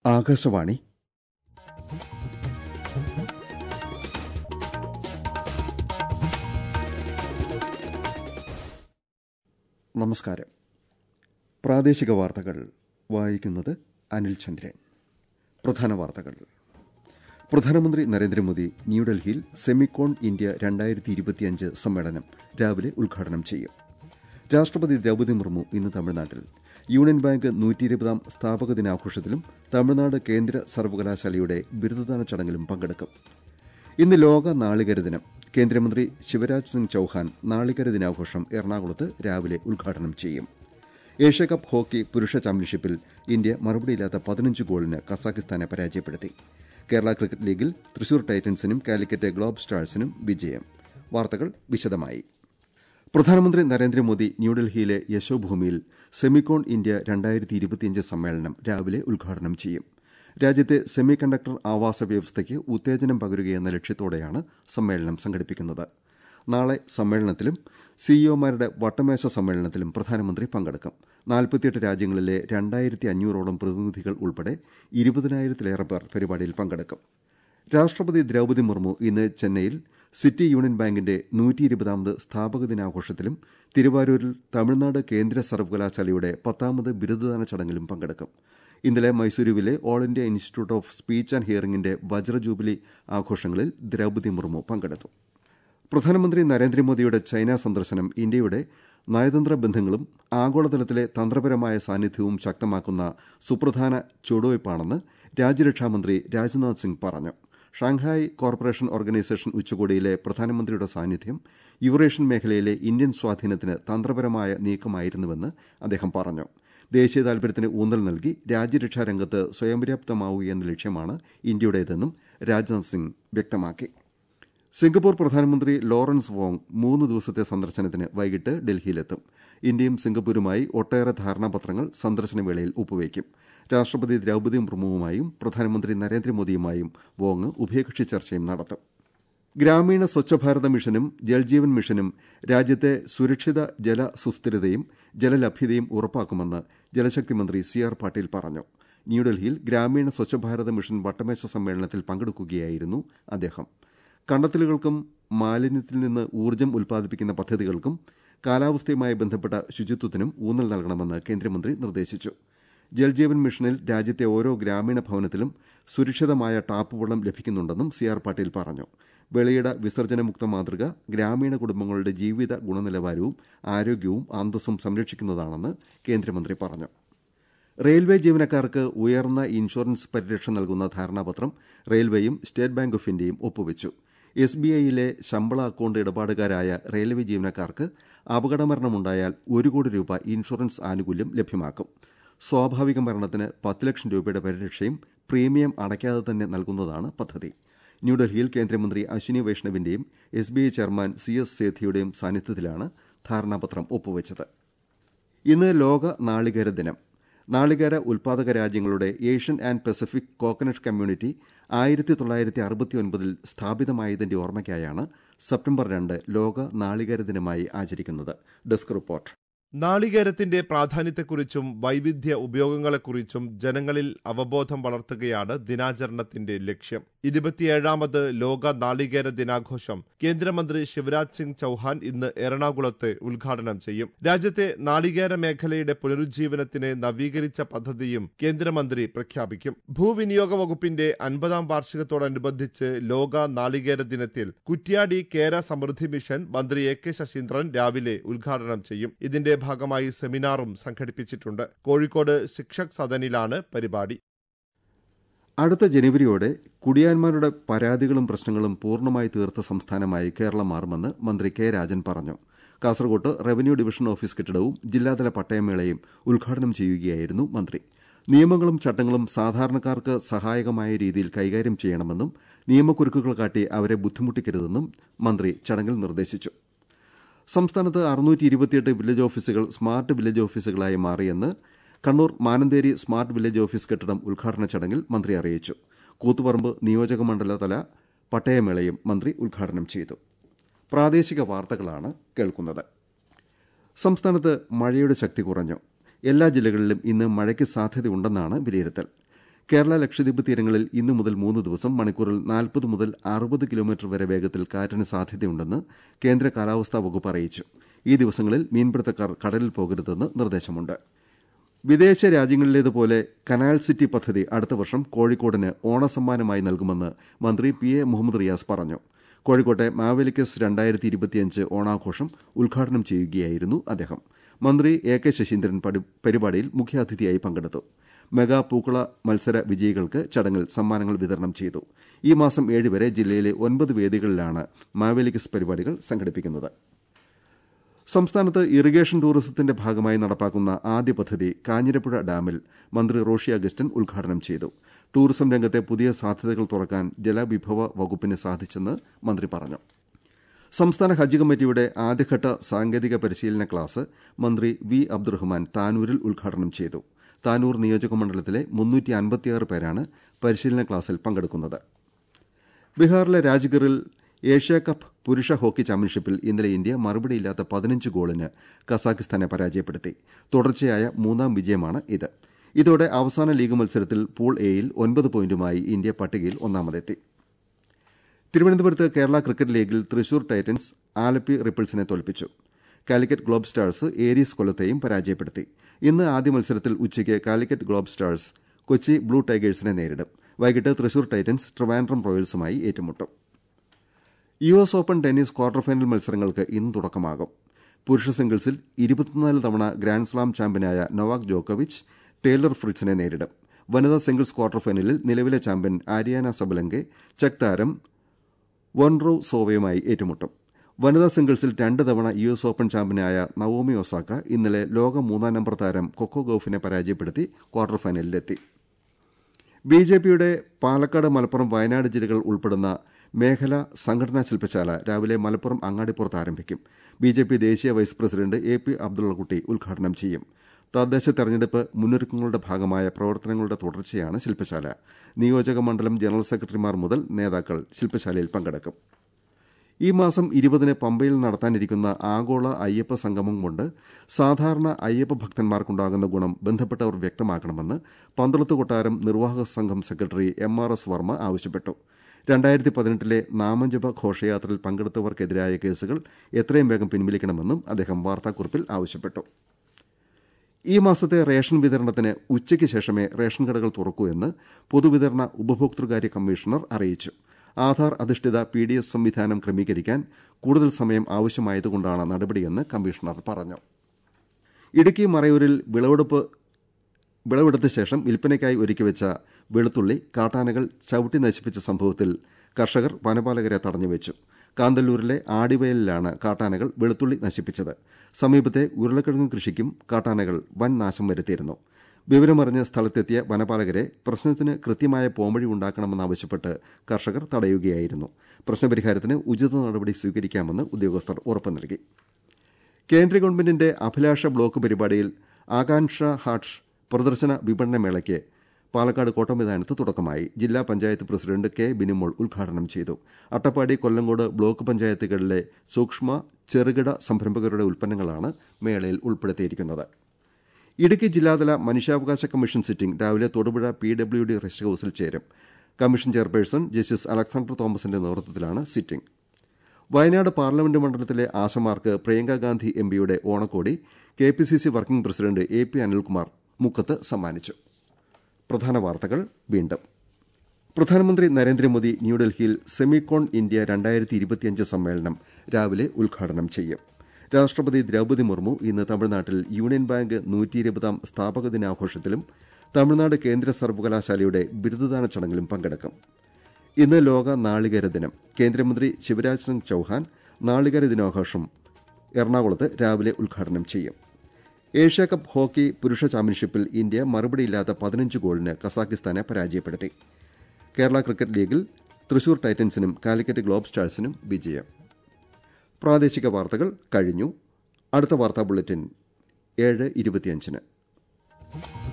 ആകാശവാണി നമസ്കാരം പ്രാദേശിക വാർത്തകൾ വായിക്കുന്നത് അനിൽ ചന്ദ്രൻ പ്രധാന വാർത്തകൾ പ്രധാനമന്ത്രി നരേന്ദ്രമോദി ന്യൂഡൽഹിയിൽ സെമിക്കോൺ ഇന്ത്യ രണ്ടായിരത്തി ഇരുപത്തിയഞ്ച് സമ്മേളനം രാവിലെ ഉദ്ഘാടനം ചെയ്യും രാഷ്ട്രപതി ദ്രൗപദി മുർമു ഇന്ന് തമിഴ്നാട്ടിൽ യൂണിയൻ ബാങ്ക് നൂറ്റി ഇരുപതാം സ്ഥാപക ദിനാഘോഷത്തിലും തമിഴ്നാട് കേന്ദ്ര സർവകലാശാലയുടെ ബിരുദദാന ചടങ്ങിലും പങ്കെടുക്കും ഇന്ന് ലോക നാളികേര ദിനം കേന്ദ്രമന്ത്രി ശിവരാജ് സിംഗ് ചൌഹാൻ നാളികേര ദിനാഘോഷം എറണാകുളത്ത് രാവിലെ ഉദ്ഘാടനം ചെയ്യും ഏഷ്യാകപ്പ് ഹോക്കി പുരുഷ ചാമ്പ്യൻഷിപ്പിൽ ഇന്ത്യ മറുപടിയില്ലാത്ത പതിനഞ്ച് ഗോളിന് കസാഖിസ്ഥാനെ പരാജയപ്പെടുത്തി കേരള ക്രിക്കറ്റ് ലീഗിൽ തൃശൂർ ടൈറ്റൻസിനും കാലിക്കറ്റ് ഗ്ലോബ് സ്റ്റാഴ്സിനും വിജയം വാർത്തകൾ വിശദമായി പ്രധാനമന്ത്രി നരേന്ദ്രമോദി ന്യൂഡൽഹിയിലെ യശോഭൂമിയിൽ സെമിക്കോൺ ഇന്ത്യ രണ്ടായിരത്തി ഇരുപത്തിയഞ്ച് സമ്മേളനം രാവിലെ ഉദ്ഘാടനം ചെയ്യും രാജ്യത്തെ സെമി കണ്ടക്ടർ ആവാസ വ്യവസ്ഥയ്ക്ക് ഉത്തേജനം പകരുകയെന്ന ലക്ഷ്യത്തോടെയാണ് സമ്മേളനം സംഘടിപ്പിക്കുന്നത് നാളെ സമ്മേളനത്തിലും സിഇഒമാരുടെ വട്ടമേശ സമ്മേളനത്തിലും പ്രധാനമന്ത്രി പങ്കെടുക്കും നാൽപ്പത്തിയെട്ട് രാജ്യങ്ങളിലെ രണ്ടായിരത്തി അഞ്ഞൂറോളം പ്രതിനിധികൾ ഉൾപ്പെടെ ഇരുപതിനായിരത്തിലേറെ പേർ പരിപാടിയിൽ പങ്കെടുക്കും രാഷ്ട്രപതി ദ്രൌപദി മുർമു ഇന്ന് ചെന്നൈയിൽ സിറ്റി യൂണിയൻ ബാങ്കിന്റെ നൂറ്റി ഇരുപതാമത് സ്ഥാപക ദിനാഘോഷത്തിലും തിരുവാരൂരിൽ തമിഴ്നാട് കേന്ദ്ര സർവകലാശാലയുടെ പത്താമത് ബിരുദദാന ചടങ്ങിലും പങ്കെടുക്കും ഇന്നലെ മൈസൂരുവിലെ all India institute of speech and ഹിയറിംഗിന്റെ വജ്ര ജൂബിലി ആഘോഷങ്ങളിൽ ദ്രൌപദി മുർമു പങ്കെടുത്തു പ്രധാനമന്ത്രി നരേന്ദ്രമോദിയുടെ ചൈന സന്ദർശനം ഇന്ത്യയുടെ നയതന്ത്ര ബന്ധങ്ങളും ആഗോളതലത്തിലെ തന്ത്രപരമായ സാന്നിധ്യവും ശക്തമാക്കുന്ന സുപ്രധാന ചുവടുവയ്പ്പാണെന്ന് രാജ്യരക്ഷാമന്ത്രി രാജ്നാഥ് സിംഗ് പറഞ്ഞു ഷാങ്ഹായ് കോർപ്പറേഷൻ ഓർഗനൈസേഷൻ ഉച്ചകോടിയിലെ പ്രധാനമന്ത്രിയുടെ സാന്നിധ്യം യുറേഷ്യൻ മേഖലയിലെ ഇന്ത്യൻ സ്വാധീനത്തിന് തന്ത്രപരമായ നീക്കമായിരുന്നുവെന്ന് അദ്ദേഹം പറഞ്ഞു ദേശീയ താൽപര്യത്തിന് ഊന്നൽ നൽകി രാജ്യരക്ഷാ രംഗത്ത് സ്വയം പര്യാപ്തമാവുകയെന്ന ലക്ഷ്യമാണ് ഇന്ത്യയുടേതെന്നും രാജ്നാഥ് സിംഗ് വ്യക്തമാക്കി സിംഗപ്പൂർ പ്രധാനമന്ത്രി ലോറൻസ് വോങ് മൂന്ന് ദിവസത്തെ സന്ദർശനത്തിന് വൈകിട്ട് ഡൽഹിയിലെത്തും ഇന്ത്യയും സിംഗപ്പൂരുമായി ഒട്ടേറെ ധാരണാപത്രങ്ങൾ സന്ദർശനവേളയിൽ ഒപ്പുവയ്ക്കും രാഷ്ട്രപതി ദ്രൌപദി മുർമുവുമായും പ്രധാനമന്ത്രി നരേന്ദ്രമോദിയുമായും വോങ് ഉഭയകക്ഷി ചർച്ചയും നടത്തും ഗ്രാമീണ സ്വച്ഛ ഭാരത മിഷനും ജൽജീവൻ മിഷനും രാജ്യത്തെ സുരക്ഷിത ജല സുസ്ഥിരതയും ജലലഭ്യതയും ഉറപ്പാക്കുമെന്ന് ജലശക്തി മന്ത്രി സി ആർ പാട്ടീൽ പറഞ്ഞു ന്യൂഡൽഹിയിൽ ഗ്രാമീണ സ്വച്ഛ ഭാരത മിഷൻ വട്ടമേശ സമ്മേളനത്തിൽ പങ്കെടുക്കുകയായിരുന്നു അദ്ദേഹം കണ്ടെത്തലുകൾക്കും മാലിന്യത്തിൽ നിന്ന് ഊർജ്ജം ഉൽപ്പാദിപ്പിക്കുന്ന പദ്ധതികൾക്കും കാലാവസ്ഥയുമായി ബന്ധപ്പെട്ട ശുചിത്വത്തിനും ഊന്നൽ നൽകണമെന്ന് കേന്ദ്രമന്ത്രി നിർദ്ദേശിച്ചു ജൽജീവൻ മിഷനിൽ രാജ്യത്തെ ഓരോ ഗ്രാമീണ ഭവനത്തിലും സുരക്ഷിതമായ ടാപ്പ് വെള്ളം ലഭിക്കുന്നുണ്ടെന്നും സി ആർ പാട്ടീൽ പറഞ്ഞു വെളിയിട വിസർജനമുക്ത മാതൃക ഗ്രാമീണ കുടുംബങ്ങളുടെ ജീവിത ഗുണനിലവാരവും ആരോഗ്യവും അന്തസ്സും സംരക്ഷിക്കുന്നതാണെന്ന് കേന്ദ്രമന്ത്രി പറഞ്ഞു റെയിൽവേ ജീവനക്കാർക്ക് ഉയർന്ന ഇൻഷുറൻസ് പരിരക്ഷ നൽകുന്ന ധാരണാപത്രം റെയിൽവേയും സ്റ്റേറ്റ് ബാങ്ക് ഓഫ് ഇന്ത്യയും ഒപ്പുവച്ചു എസ് ബി ഐയിലെ ശമ്പള അക്കൌണ്ട് ഇടപാടുകാരായ റെയിൽവേ ജീവനക്കാർക്ക് അപകടമരണമുണ്ടായാൽ ഒരു കോടി രൂപ ഇൻഷുറൻസ് ആനുകൂല്യം ലഭ്യമാക്കും സ്വാഭാവിക മരണത്തിന് പത്ത് ലക്ഷം രൂപയുടെ പരിരക്ഷയും പ്രീമിയം അടയ്ക്കാതെ തന്നെ നൽകുന്നതാണ് പദ്ധതി ന്യൂഡൽഹിയിൽ കേന്ദ്രമന്ത്രി അശ്വിനി വൈഷ്ണവിന്റെയും S B I chairman C S സേഥിയുടെയും സാന്നിധ്യത്തിലാണ് ധാരണാപത്രം ഒപ്പുവച്ചത് ഇന്ന് ലോക നാളികേര ദിനം നാളികേര ഉൽപാദക രാജ്യങ്ങളുടെ Asian and Pacific coconut community ആയിരത്തി തൊള്ളായിരത്തി അറുപത്തിയൊൻപതിൽ സ്ഥാപിതമായതിന്റെ ഓർമ്മയ്ക്കായാണ് സെപ്റ്റംബർ രണ്ട് ലോക നാളികേര ദിനമായി ആചരിക്കുന്നത് ഡെസ്ക് റിപ്പോർട്ട് നാളികേരത്തിന്റെ പ്രാധാന്യത്തെക്കുറിച്ചും വൈവിധ്യ ഉപയോഗങ്ങളെക്കുറിച്ചും ജനങ്ങളിൽ അവബോധം വളർത്തുകയാണ് ദിനാചരണത്തിന്റെ ലക്ഷ്യം ഇരുപത്തിയേഴാമത് ലോക നാളികേര ദിനാഘോഷം കേന്ദ്രമന്ത്രി ശിവരാജ് സിംഗ് ചൌഹാൻ ഇന്ന് എറണാകുളത്ത് ഉദ്ഘാടനം ചെയ്യും രാജ്യത്തെ നാളികേര മേഖലയുടെ പുനരുജ്ജീവനത്തിന് നവീകരിച്ച പദ്ധതിയും കേന്ദ്രമന്ത്രി പ്രഖ്യാപിക്കും ഭൂവിനിയോഗ വകുപ്പിന്റെ അൻപതാം വാർഷികത്തോടനുബന്ധിച്ച് ലോക നാളികേര ദിനത്തിൽ കുറ്റ്യാടി കേര സമൃദ്ധി മിഷൻ മന്ത്രി എ കെ ശശീന്ദ്രൻ രാവിലെ ഉദ്ഘാടനം ചെയ്യും ഇതിന്റെ ഭാഗമായി സെമിനാറും സംഘടിപ്പിച്ചിട്ടുണ്ട് കോഴിക്കോട് ശിക്ഷക് സദനിലാണ് പരിപാടി അടുത്ത ജനുവരിയോടെ കുടിയാന്മാരുടെ പരാതികളും പ്രശ്നങ്ങളും പൂർണ്ണമായി തീർത്ത സംസ്ഥാനമായി കേരളം മാറുമെന്ന് മന്ത്രി കെ രാജൻ പറഞ്ഞു കാസർകോട്ട് റവന്യൂ ഡിവിഷൻ ഓഫീസ് കെട്ടിടവും ജില്ലാതല പട്ടയമേളയും ഉദ്ഘാടനം ചെയ്യുകയായിരുന്നു മന്ത്രി നിയമങ്ങളും ചട്ടങ്ങളും സാധാരണക്കാർക്ക് സഹായകമായ രീതിയിൽ കൈകാര്യം ചെയ്യണമെന്നും നിയമക്കുരുക്കുകൾ കാട്ടി അവരെ ബുദ്ധിമുട്ടിക്കരുതെന്നും മന്ത്രി ചടങ്ങിൽ നിർദ്ദേശിച്ചു സംസ്ഥാനത്ത് അറുന്നൂറ്റി ഇരുപത്തിയെട്ട് വില്ലേജ് ഓഫീസുകൾ സ്മാർട്ട് വില്ലേജ് ഓഫീസുകളായി മാറിയെന്ന് Kannur Manantheri smart village office കെട്ടിടം ഉദ്ഘാടന ചടങ്ങിൽ മന്ത്രി അറിയിച്ചു കൂത്തുപറമ്പ് നിയോജക മണ്ഡലതല പട്ടയമേളയും മന്ത്രി ഉദ്ഘാടനം ചെയ്തു പ്രാദേശിക വാർത്തകളാണ് കേൾക്കുന്നത് സംസ്ഥാനത്ത് മഴയുടെ ശക്തി കുറഞ്ഞു എല്ലാ ജില്ലകളിലും ഇന്ന് മഴയ്ക്ക് സാധ്യതയുണ്ടെന്നാണ് വിലയിരുത്തൽ കേരള ലക്ഷദ്വീപ് തീരങ്ങളിൽ ഇന്നു മുതൽ മൂന്ന് ദിവസം മണിക്കൂറിൽ നാൽപ്പത് മുതൽ അറുപത് കിലോമീറ്റർ വരെ വേഗത്തിൽ കാറ്റിന് സാധ്യതയുണ്ടെന്ന് കേന്ദ്ര കാലാവസ്ഥാ വകുപ്പ് അറിയിച്ചു ഈ ദിവസങ്ങളിൽ മീൻപിടുത്തക്കാർ കടലിൽ പോകരുതെന്ന് നിർദ്ദേശമുണ്ട് വിദേശ രാജ്യങ്ങളിലേതുപോലെ കനാൽ സിറ്റി പദ്ധതി അടുത്ത വർഷം കോഴിക്കോടിന് ഓണസമ്മാനമായി നൽകുമെന്ന് മന്ത്രി പി എ മുഹമ്മദ് റിയാസ് പറഞ്ഞു കോഴിക്കോട്ടെ മാവേലിക്കസ് രണ്ടായിരത്തി ഇരുപത്തിയഞ്ച് ഓണാഘോഷം ഉദ്ഘാടനം ചെയ്യുകയായിരുന്നു അദ്ദേഹം മന്ത്രി എ കെ ശശീന്ദ്രൻ പരിപാടിയിൽ മുഖ്യാതിഥിയായി പങ്കെടുത്തു മെഗാ പൂക്കള മത്സര വിജയികൾക്ക് ചടങ്ങിൽ സമ്മാനങ്ങൾ വിതരണം ചെയ്തു ഈ മാസം ഏഴ് വരെ ജില്ലയിലെ ഒൻപത് വേദികളിലാണ് മാവേലിക്കസ് പരിപാടികൾ സംഘടിപ്പിക്കുന്നത് സംസ്ഥാനത്ത് ഇറിഗേഷൻ ടൂറിസത്തിന്റെ ഭാഗമായി നടപ്പാക്കുന്ന ആദ്യ പദ്ധതി കാഞ്ഞിരപ്പുഴ ഡാമിൽ മന്ത്രി റോഷി അഗസ്റ്റിൻ ഉദ്ഘാടനം ചെയ്തു ടൂറിസം രംഗത്തെ പുതിയ സാധ്യതകൾ തുറക്കാൻ ജലവിഭവ വകുപ്പിന് സാധിച്ചെന്ന് മന്ത്രി പറഞ്ഞു സംസ്ഥാന ഹജ്ജ് കമ്മിറ്റിയുടെ ആദ്യഘട്ട സാങ്കേതിക പരിശീലന ക്ലാസ് മന്ത്രി വി അബ്ദുറഹ്മാൻ താനൂരിൽ ഉദ്ഘാടനം ചെയ്തു താനൂർ നിയോജക മണ്ഡലത്തിലെ മുന്നൂറ്റി അൻപത്തിയാറ് പേരാണ് പരിശീലന ക്ലാസ്സിൽ പങ്കെടുക്കുന്നത് ബീഹാറിലെ രാജ്ഗറിൽ ഏഷ്യ കപ്പ് പുരുഷ ഹോക്കി ചാമ്പ്യൻഷിപ്പിൽ ഇന്നലെ ഇന്ത്യ മറുപടിയില്ലാത്ത പതിനഞ്ച് ഗോളിന് കസാഖിസ്ഥാനെ പരാജയപ്പെടുത്തി തുടർച്ചയായ മൂന്നാം വിജയമാണ് ഇത് ഇതോടെ അവസാന ലീഗ് മത്സരത്തിൽ പൂൾ എയിൽ ഒൻപത് പോയിന്റുമായി ഇന്ത്യ പട്ടികയിൽ ഒന്നാമതെത്തി തിരുവനന്തപുരത്ത് കേരള ക്രിക്കറ്റ് ലീഗിൽ തൃശൂർ ടൈറ്റൻസ് ആലപ്പി റിപ്പിൾസിനെ തോൽപ്പിച്ചു കാലിക്കറ്റ് ഗ്ലോബ് സ്റ്റാർസ് ഏരീസ് കൊല്ലത്തെയും പരാജയപ്പെടുത്തി ഇന്ന് ആദ്യ മത്സരത്തിൽ ഉച്ചയ്ക്ക് Calicut Globe Stars Kochi Blue ടൈഗേഴ്സിനെ നേരിടും വൈകിട്ട് തൃശൂർ ടൈറ്റൻസ് ട്രിവാൻഡ്രം റോയൽസുമായി ഏറ്റുമുട്ടും U S Open tennis quarter final മത്സരങ്ങൾക്ക് ഇന്ന് തുടക്കമാകും പുരുഷ സിംഗിൾസിൽ ഇരുപത്തിനാല് തവണ ഗ്രാൻഡ്സ്ലാം ചാമ്പ്യനായ നൊവാക് ജോക്കോവിച്ച് ടേലർ ഫ്രിറ്റ്സിനെ നേരിടും വനിതാ സിംഗിൾസ് ക്വാർട്ടർ ഫൈനലിൽ നിലവിലെ ചാമ്പ്യൻ ആര്യാന സബലങ്കെ ചെക്ക് താരം വോൺറോ സോവയുമായി ഏറ്റുമുട്ടും വനിതാ സിംഗിൾസിൽ രണ്ട് തവണ യു എസ് ഓപ്പൺ ചാമ്പ്യനായ നവോമി ഒസാക്ക ഇന്നലെ ലോക മൂന്നാം നമ്പർ താരം കൊക്കോ ഗൌഫിനെ പരാജയപ്പെടുത്തി ക്വാർട്ടർ ഫൈനലിലെത്തി ബി ജെ പിയുടെ പാലക്കാട് മലപ്പുറം വയനാട് ജില്ലകൾ ഉൾപ്പെടുന്ന മേഖല സംഘടനാ ശില്പശാല രാവിലെ മലപ്പുറം അങ്ങാടിപ്പുറത്ത് ആരംഭിക്കും ബി ജെ പി ദേശീയ vice president A P Abdullakutty ഉദ്ഘാടനം ചെയ്യും തദ്ദേശ തെരഞ്ഞെടുപ്പ് മുന്നൊരുക്കങ്ങളുടെ ഭാഗമായ പ്രവർത്തനങ്ങളുടെ തുടർച്ചയാണ് ശില്പശാല നിയോജക മണ്ഡലം ജനറൽ സെക്രട്ടറിമാർ മുതൽ നേതാക്കൾ ശില്പശാലയിൽ പങ്കെടുക്കും ഈ മാസം ഇരുപതിന് പമ്പയിൽ നടത്താനിരിക്കുന്ന ആഗോള അയ്യപ്പ സംഗമം കൊണ്ട് സാധാരണ അയ്യപ്പ ഭക്തന്മാർക്കുണ്ടാകുന്ന ഗുണം ബന്ധപ്പെട്ടവർ വ്യക്തമാക്കണമെന്ന് പന്തളത്ത് കൊട്ടാരം നിർവാഹക സംഘം secretary M R S Varma ആവശ്യപ്പെട്ടു രണ്ടായിരത്തി പതിനെട്ടിലെ നാമജപ ഘോഷയാത്രയിൽ പങ്കെടുത്തവർക്കെതിരായ കേസുകൾ എത്രയും വേഗം പിൻവലിക്കണമെന്നും അദ്ദേഹം വാർത്താക്കുറിപ്പിൽ ആവശ്യപ്പെട്ടു ഈ മാസത്തെ റേഷൻ വിതരണത്തിന് ഉച്ചയ്ക്ക് ശേഷമേ റേഷൻ കടകൾ തുറക്കൂ എന്ന് പൊതുവിതരണ ഉപഭോക്തൃകാര്യ കമ്മീഷണർ അറിയിച്ചു ആധാർ അധിഷ്ഠിത പി ഡി എസ് സംവിധാനം ക്രമീകരിക്കാൻ കൂടുതൽ സമയം ആവശ്യമായതുകൊണ്ടാണ് നടപടിയെന്ന് കമ്മീഷണർ പറഞ്ഞു ഇടുക്കി മറയൂരിൽ വിളവെടുപ്പ് വിളവെടുത്ത ശേഷം വിൽപ്പനയ്ക്കായി ഒരുക്കിവെച്ച വെളുത്തുള്ളി കാട്ടാനകൾ ചവിട്ടി നശിപ്പിച്ച സംഭവത്തിൽ കർഷകർ വനപാലകരെ തടഞ്ഞുവെച്ചു കാന്തല്ലൂരിലെ ആടിവയലിലാണ് കാട്ടാനകൾ വെളുത്തുള്ളി നശിപ്പിച്ചത് സമീപത്തെ ഉരുളക്കിഴങ്ങ് കൃഷിക്കും കാട്ടാനകൾ വൻ നാശം വരുത്തിയിരുന്നു വിവരമറിഞ്ഞ് സ്ഥലത്തെത്തിയ വനപാലകരെ പ്രശ്നത്തിന് കൃത്യമായ പോംവഴി ഉണ്ടാക്കണമെന്നാവശ്യപ്പെട്ട് കർഷകർ തടയുകയായിരുന്നു പ്രശ്നപരിഹാരത്തിന് ഉചിത നടപടി സ്വീകരിക്കാമെന്ന് ഉദ്യോഗസ്ഥർ ഉറപ്പു നൽകി കേന്ദ്ര ഗവൺമെന്റിന്റെ അഭിലാഷ ബ്ലോക്ക് പരിപാടിയിൽ ആകാംക്ഷ ഹാട്ട് പ്രദർശന വിപണന മേളയ്ക്ക് പാലക്കാട് കോട്ടമൈതാനത്ത് തുടക്കമായി ജില്ലാ പഞ്ചായത്ത് പ്രസിഡന്റ് കെ ബിനിമോൾ ഉദ്ഘാടനം ചെയ്തു അട്ടപ്പാടി കൊല്ലങ്കോട് ബ്ലോക്ക് പഞ്ചായത്തുകളിലെ സൂക്ഷ്മ ചെറുകിട സംരംഭകരുടെ ഉൽപ്പന്നങ്ങളാണ് മേളയിൽ ഉൾപ്പെടുത്തിയിരിക്കുന്നത് ഇടുക്കി ജില്ലാതല മനുഷ്യാവകാശ കമ്മീഷൻ സിറ്റിംഗ് രാവിലെ Thodupuzha P W D rest ഹൌസിൽ ചേരും കമ്മീഷൻ ചെയർപേഴ്സൺ ജസ്റ്റിസ് അലക്സാണ്ടർ തോമസിന്റെ നേതൃത്വത്തിലാണ് സിറ്റിംഗ് വയനാട് പാർലമെന്റ് മണ്ഡലത്തിലെ ആശമാർക്ക് പ്രിയങ്ക ഗാന്ധി എംപിയുടെ ഓണക്കോടി K P C C working president A P Anilkumar മുക്കത്ത് സമ്മാനിച്ചു പ്രധാന വാർത്തകൾ വീണ്ടും പ്രധാനമന്ത്രി നരേന്ദ്രമോദി ന്യൂഡൽഹിയിൽ സെമികോൺ ഇന്ത്യ രണ്ടായിരത്തി ഇരുപത്തിയഞ്ച് സമ്മേളനം രാവിലെ ഉദ്ഘാടനം ചെയ്യും രാഷ്ട്രപതി ദ്രൌപദി മുർമു ഇന്ന് തമിഴ്നാട്ടിൽ യൂണിയൻ ബാങ്ക് നൂറ്റിയിരുപതാം സ്ഥാപക ദിനാഘോഷത്തിലും തമിഴ്നാട് കേന്ദ്ര സർവകലാശാലയുടെ ബിരുദദാന ചടങ്ങിലും പങ്കെടുക്കും ഇന്ന് ലോക നാളികേര ദിനം കേന്ദ്രമന്ത്രി ശിവരാജ് സിംഗ് ചൌഹാൻ നാളികേര ദിനാഘോഷം എറണാകുളത്ത് രാവിലെ ഉദ്ഘാടനം ചെയ്യും ഏഷ്യ കപ്പ് ഹോക്കി പുരുഷ ചാമ്പ്യൻഷിപ്പിൽ ഇന്ത്യ മറുപടിയില്ലാത്ത പതിനഞ്ച് ഗോളിന് കസാഖിസ്ഥാനെ പരാജയപ്പെടുത്തി കേരള ക്രിക്കറ്റ് ലീഗിൽ തൃശൂർ ടൈറ്റൻസിനും കാലിക്കറ്റ് ഗ്ലോബ് സ്റ്റാഴ്സിനും വിജയം പ്രാദേശിക വാർത്തകൾ കഴിഞ്ഞു അടുത്ത വാർത്താ ബുള്ളറ്റിൻ ഏഴ് ഇരുപത്തിയഞ്ചിന്